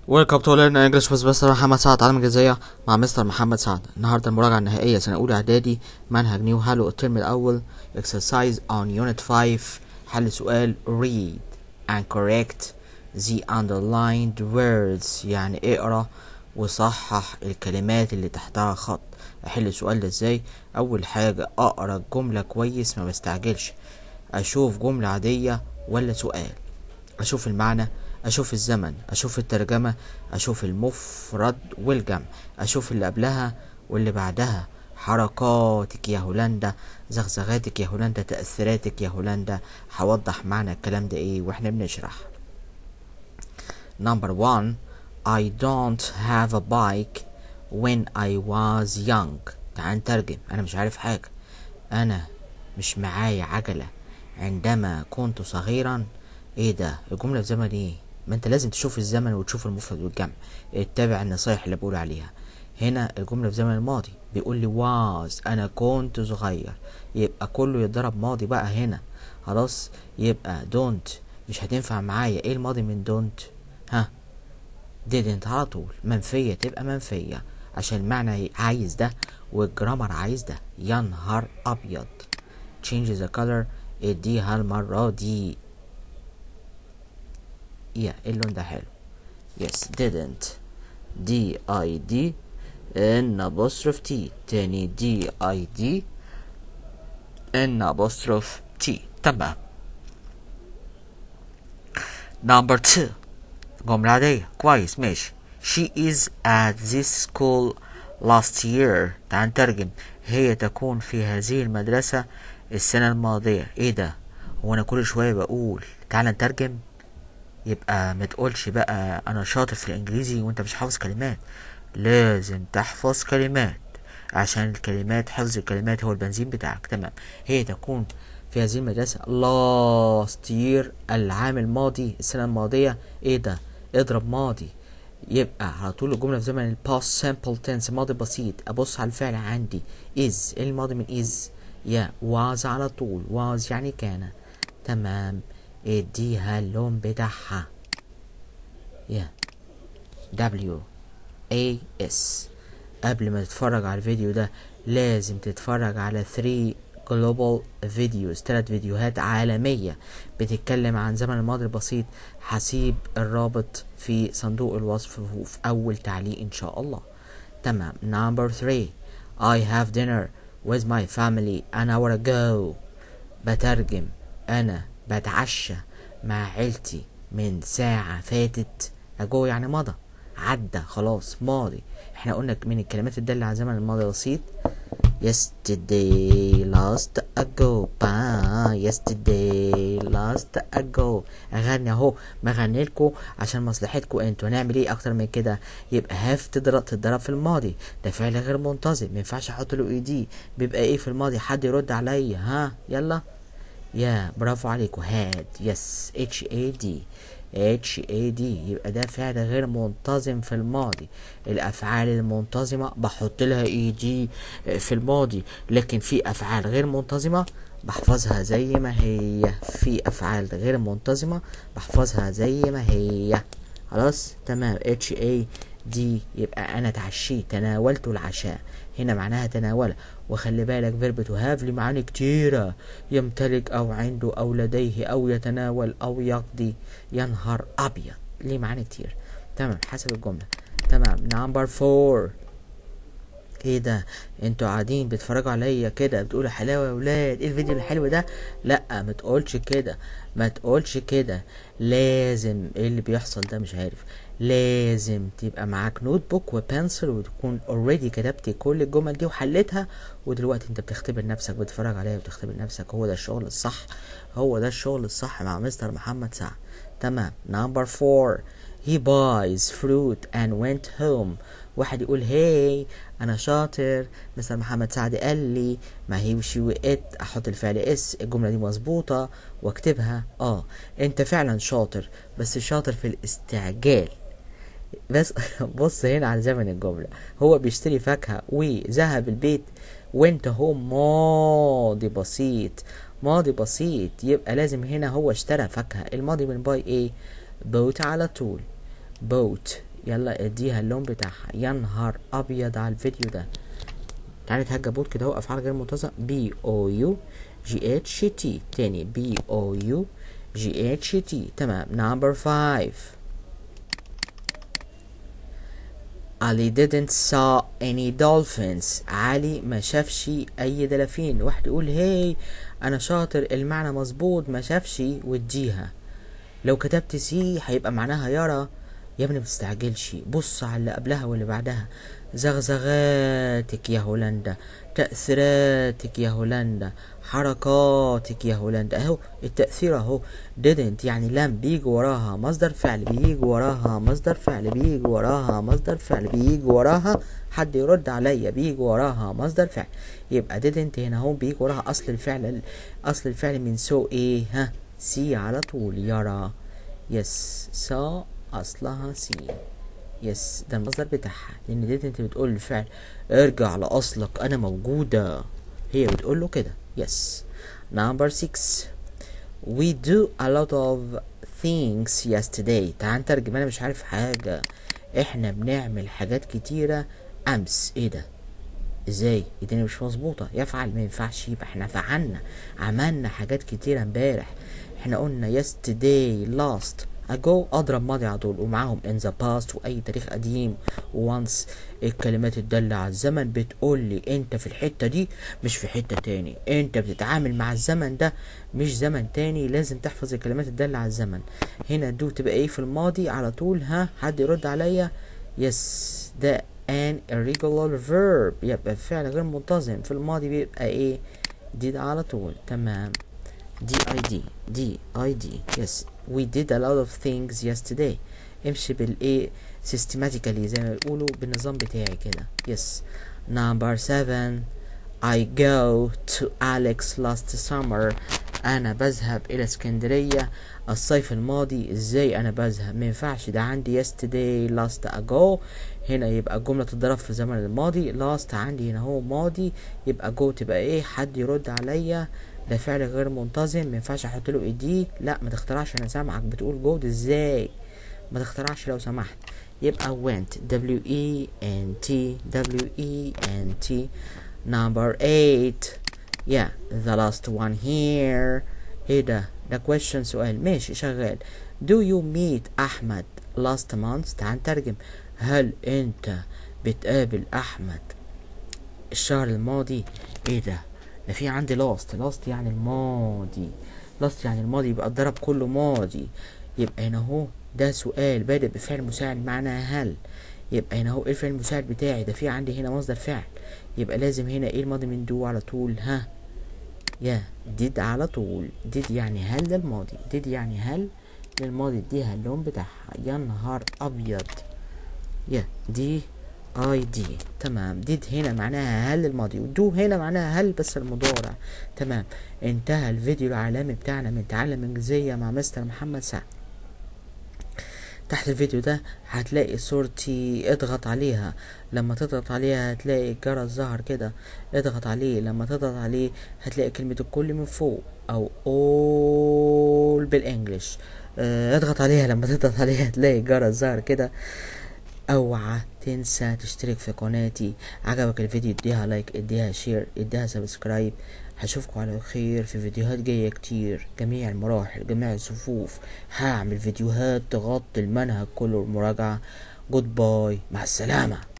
ويلكم تو ليرن انجلش with مستر محمد سعد عالم الجزية مع مستر محمد سعد النهارده المراجعة النهائية سنة أولى إعدادي منهج نيو هالو الترم الأول exercise on unit 5 حل سؤال read and correct the underlined words يعني اقرا وصحح الكلمات اللي تحتها خط احل السؤال ده ازاي اول حاجة اقرا الجملة كويس ما بستعجلش اشوف جملة عادية ولا سؤال اشوف المعنى اشوف الزمن اشوف الترجمة اشوف المفرد والجمع اشوف اللي قبلها واللي بعدها حركاتك يا هولندا زغزغاتك يا هولندا تأثيراتك يا هولندا هوضح معنى الكلام ده ايه واحنا بنشرح Number one I don't have a bike when I was young تعال نترجم انا مش عارف حاجة انا مش معايا عجلة عندما كنت صغيرا ايه ده الجملة في زمن ايه ما انت لازم تشوف الزمن وتشوف المفرد والجمع اتبع النصايح اللي بقول عليها هنا الجملة في زمن الماضي بيقول لي was انا كنت صغير يبقى كله يتضرب ماضي بقى هنا خلاص يبقى don't مش هتنفع معايا ايه الماضي من don't ها didn't على طول منفية تبقى منفية عشان المعنى عايز ده والجرامر عايز ده يا نهار ابيض change the color اديها المرة دي يا اللون ده حلو yes didn't d i d ان apostrophe t تاني d i d ان apostrophe t تمام number two جملة عادية كويس ماشي she is at this school last year تعال نترجم هي تكون في هذه المدرسة السنة الماضية ايه ده هو انا كل شوية بقول تعال نترجم يبقى ما تقولش بقى انا شاطر في الانجليزي وانت مش حافظ كلمات لازم تحفظ كلمات عشان الكلمات حفظ الكلمات هو البنزين بتاعك تمام هي تكون في هذه المدرسة last year العام الماضي السنة الماضية ايه ده اضرب ماضي يبقى على طول الجملة في زمن ال past simple tense ماضي بسيط ابص على الفعل عندي is ايه الماضي من is يا was على طول was يعني كان تمام اديها اللون بتاعها يا W A S قبل ما تتفرج على الفيديو ده لازم تتفرج على 3 global videos تلات فيديوهات عالمية بتتكلم عن زمن الماضي البسيط هسيب الرابط في صندوق الوصف في أول تعليق إن شاء الله تمام number 3 I have dinner with my family an hour ago بترجم أنا بتعشى مع عيلتي من ساعة فاتت أجو يعني مضى عدى خلاص ماضي احنا قلنا من الكلمات الدالة على زمن الماضي البسيط yesterday last ago با yesterday last ago اغني اهو بغني لكم عشان مصلحتكم انتوا هنعمل ايه اكتر من كده يبقى هاف تضرب تتضرب في الماضي ده فعل غير منتظم ما ينفعش احط له اي دي بيبقى ايه في الماضي حد يرد عليا ها يلا يا برافو عليكم هاد يس اتش اي دي اتش اي دي يبقى ده فعل غير منتظم في الماضي الافعال المنتظمه بحط لها اي دي في الماضي لكن في افعال غير منتظمه بحفظها زي ما هي في افعال غير منتظمه بحفظها زي ما هي خلاص تمام اتش اي دي يبقى انا اتعشيت تناولت العشاء هنا معناها تناول وخلي بالك فيرب تو هاف ليه معاني كتيرة يمتلك أو عنده أو لديه أو يتناول أو يقضي يا نهار أبيض ليه معاني كتير تمام حسب الجملة تمام نمبر فور ايه ده انتوا قاعدين بتتفرجوا عليا كده بتقولوا حلاوه يا ولاد ايه الفيديو الحلو ده لا ما تقولش كده ما تقولش كده لازم ايه اللي بيحصل ده مش عارف لازم تبقى معاك نوت بوك وبنسل وتكون اوريدي كتبت كل الجمل دي وحلتها ودلوقتي انت بتختبر نفسك بتتفرج عليها وبتختبر نفسك هو ده الشغل الصح هو ده الشغل الصح مع مستر محمد سعد تمام نمبر فور he buys fruit and went home واحد يقول هاي انا شاطر مستر محمد سعد قال لي ما هي وشي وات احط الفعل اس الجمله دي مظبوطه واكتبها اه انت فعلا شاطر بس شاطر في الاستعجال بس بص هنا على زمن الجمله هو بيشتري فاكهه وذهب البيت وانت هو ماضي بسيط ماضي بسيط يبقى لازم هنا هو اشترى فاكهه الماضي من باي ايه بوت على طول بوت يلا اديها اللون بتاعها يا نهار ابيض على الفيديو ده تعالي تهجى بوت كده اهو افعال غير منتظمه بي او يو جي اتش تي تاني بي او يو جي اتش تي تمام نمبر فايف علي didn't saw any dolphins علي ما شافش اي دلافين واحد يقول هي انا شاطر المعنى مظبوط ما شافش واديها لو كتبت سي هيبقى معناها يرى يا ابني متستعجلش بص على اللي قبلها واللي بعدها زغزغاتك يا هولندا تأثيراتك يا هولندا حركاتك يا هولندا اهو التأثير اهو didn't يعني لم بيجي وراها مصدر فعل بيجي وراها مصدر فعل بيجي وراها مصدر فعل بيجي وراها حد يرد عليا بيجي وراها مصدر فعل يبقى didn't هنا اهو بيجي وراها اصل الفعل اصل الفعل من سو ايه ها سي على طول يرى يس سا اصلها سي يس ده المصدر بتاعها لان ديت انت بتقول للفعل ارجع لاصلك انا موجوده هي بتقول له كده يس نمبر 6 we do a lot of things yesterday تعال نترجم انا مش عارف حاجه احنا بنعمل حاجات كتيره امس ايه ده ازاي الدنيا مش مظبوطه يفعل ما ينفعش يبقى احنا فعلنا عملنا حاجات كتيره امبارح احنا قلنا yesterday last ago اضرب ماضي على طول ومعاهم in the past واي تاريخ قديم once الكلمات الدالة على الزمن بتقول لي انت في الحتة دي مش في حتة تاني انت بتتعامل مع الزمن ده مش زمن تاني لازم تحفظ الكلمات الدالة على الزمن هنا دو تبقى ايه في الماضي على طول ها حد يرد عليا يس ده an irregular verb يبقى فعل غير منتظم في الماضي بيبقى ايه did على طول تمام دي اي دي دي اي دي يس we did a lot of things yesterday امشي بالايه systematically زي ما بيقولوا بالنظام بتاعي كده يس number seven I go to Alex last summer انا بذهب الى اسكندرية الصيف الماضي ازاي انا بذهب مينفعش ده عندي yesterday last ago هنا يبقى الجملة تتضرب في الزمن الماضي last عندي هنا هو ماضي يبقى جو تبقى ايه حد يرد عليا ده فعل غير منتظم مينفعش احط له ايدي لا ما تخترعش انا سامعك بتقول جود ازاي ما تخترعش لو سمحت يبقى went W E N T W E N T number 8 yeah the last one here ايه ده ده question سؤال ماشي شغال do you meet احمد last month تعال نترجم هل انت بتقابل احمد الشهر الماضي ايه ده ده في عندي لاست لاست يعني الماضي لاست يعني الماضي يبقى الضرب كله ماضي يبقى هنا اهو ده سؤال بادئ بفعل مساعد معناها هل يبقى هنا اهو ايه الفعل المساعد بتاعي ده في عندي هنا مصدر فعل يبقى لازم هنا ايه الماضي من دو على طول ها يا ديد على طول ديد يعني هل للماضي ديد يعني هل للماضي اديها اللون بتاعها يا نهار ابيض يا دي اي دي تمام ديد هنا معناها هل الماضي ودو هنا معناها هل بس المضارع تمام انتهى الفيديو العالمي بتاعنا من تعلم انجليزية مع مستر محمد سعد تحت الفيديو ده هتلاقي صورتي اضغط عليها لما تضغط عليها هتلاقي الجرس ظهر كده اضغط عليه لما تضغط عليه هتلاقي كلمة الكل من فوق او all بالانجلش اه اضغط عليها لما تضغط عليها هتلاقي الجرس ظهر كده اوعى تنسى تشترك في قناتي عجبك الفيديو اديها لايك اديها شير اديها سبسكرايب هشوفكم على خير في فيديوهات جاية كتير جميع المراحل جميع الصفوف هعمل فيديوهات تغطي المنهج كله المراجعة جود باي مع السلامة